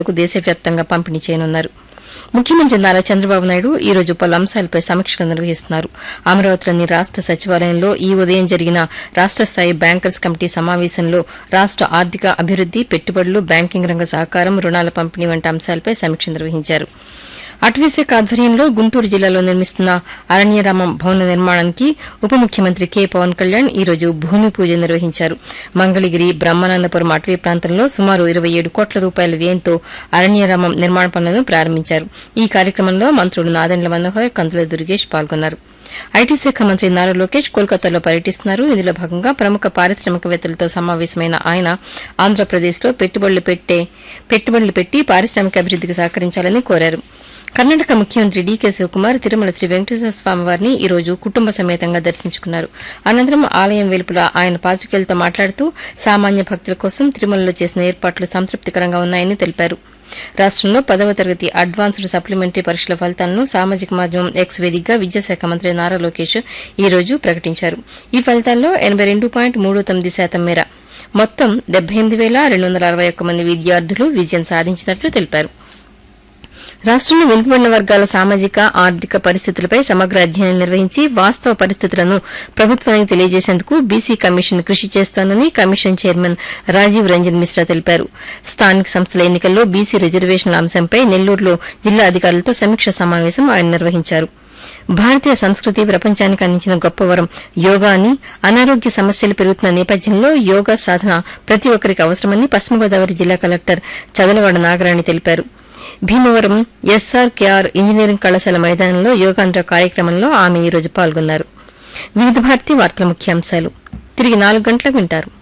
కు దేశవ్యాప్తంగా పంపిణీ చేయనున్నారు ముఖ్యమంత్రి నారా చంద్రబాబు నాయుడు ఈ రోజు పలు అంశాలపై సమీక్షలు నిర్వహిస్తున్నారు అమరావతిలోని రాష్ట సచివాలయంలో ఈ ఉదయం జరిగిన రాష్ట స్థాయి బ్యాంకర్స్ కమిటీ సమావేశంలో రాష్ట ఆర్థిక అభివృద్ది పెట్టుబడులు బ్యాంకింగ్ రంగ సహకారం రుణాల పంపిణీ వంటి అంశాలపై సమీక్ష నిర్వహించారు అటవీశాఖ ఆధ్వర్యంలో గుంటూరు జిల్లాలో నిర్మిస్తున్న అరణ్యరామం భవన నిర్మాణానికి ఉప ముఖ్యమంత్రి కె పవన్ కళ్యాణ్ ఈ రోజు భూమి పూజ నిర్వహించారు మంగళగిరి బ్రహ్మానందపురం అటవీ ప్రాంతంలో సుమారు ఇరవై ఏడు కోట్ల రూపాయల వ్యయంతో అరణ్యరామం నిర్మాణ పనులను ప్రారంభించారు ఈ కార్యక్రమంలో మంత్రులు నాదెండ్ల మనోహర్ కందుల దుర్గేష్ పాల్గొన్నారు ఐటీ శాఖ మంత్రి నారా లోకేష్ కోల్కతాలో పర్యటిస్తున్నారు ఇందులో భాగంగా ప్రముఖ పారిశ్రామికవేత్తలతో సమావేశమైన ఆయన ఆంధ్రప్రదేశ్లో పెట్టుబడులు పెట్టే పెట్టుబడులు పెట్టి పారిశ్రామిక అభివృద్దికి సహకరించాలని కోరారు కర్ణాటక ముఖ్యమంత్రి డీకే శివకుమార్ తిరుమల శ్రీ వెంకటేశ్వర స్వామి వారిని ఈ రోజు కుటుంబ సమేతంగా దర్శించుకున్నారు అనంతరం ఆలయం వెలుపల ఆయన పాత్రికేయులతో మాట్లాడుతూ సామాన్య భక్తుల కోసం తిరుమలలో చేసిన ఏర్పాట్లు సంతృప్తికరంగా ఉన్నాయని తెలిపారు రాష్టంలో పదవ తరగతి అడ్వాన్స్డ్ సప్లిమెంటరీ పరీక్షల ఫలితాలను సామాజిక మాధ్యమం ఎక్స్ వేదికగా విద్యాశాఖ మంత్రి నారా లోకేష్ ఈ రోజు ప్రకటించారు ఈ ఫలితాల్లో ఎనబై రెండు పాయింట్ మూడు తొమ్మిది శాతం మేర మొత్తం డెబ్బై ఎనిమిది వేల రెండు వందల అరవై ఒక్క మంది విద్యార్థులు విజయం సాధించినట్లు తెలిపారు రాష్ట్రంలో వెనుకబడిన వర్గాల సామాజిక ఆర్థిక పరిస్థితులపై సమగ్ర అధ్యయనం నిర్వహించి వాస్తవ పరిస్థితులను ప్రభుత్వానికి తెలియజేసేందుకు బీసీ కమిషన్ కృషి చేస్తోందని కమిషన్ చైర్మన్ రాజీవ్ రంజన్ మిశ్రా తెలిపారు స్థానిక సంస్థల ఎన్నికల్లో బీసీ రిజర్వేషన్ల అంశంపై నెల్లూరులో జిల్లా అధికారులతో సమీక్ష సమావేశం ఆయన నిర్వహించారు భారతీయ సంస్కృతి ప్రపంచానికి అందించిన గొప్ప వరం యోగా అని అనారోగ్య సమస్యలు పెరుగుతున్న నేపథ్యంలో యోగా సాధన ప్రతి ఒక్కరికి అవసరమని పశ్చిమ గోదావరి జిల్లా కలెక్టర్ చదలవాడ నాగరాణి తెలిపారు భీమవరం ఎస్ఆర్కేఆర్ ఇంజనీరింగ్ కళాశాల మైదానంలో యోగాంధ్ర కార్యక్రమంలో ఆమె ఈ రోజు పాల్గొన్నారు వివిధ భారతి వార్తల ముఖ్యాంశాలు తిరిగి నాలుగు గంటలకు వింటారు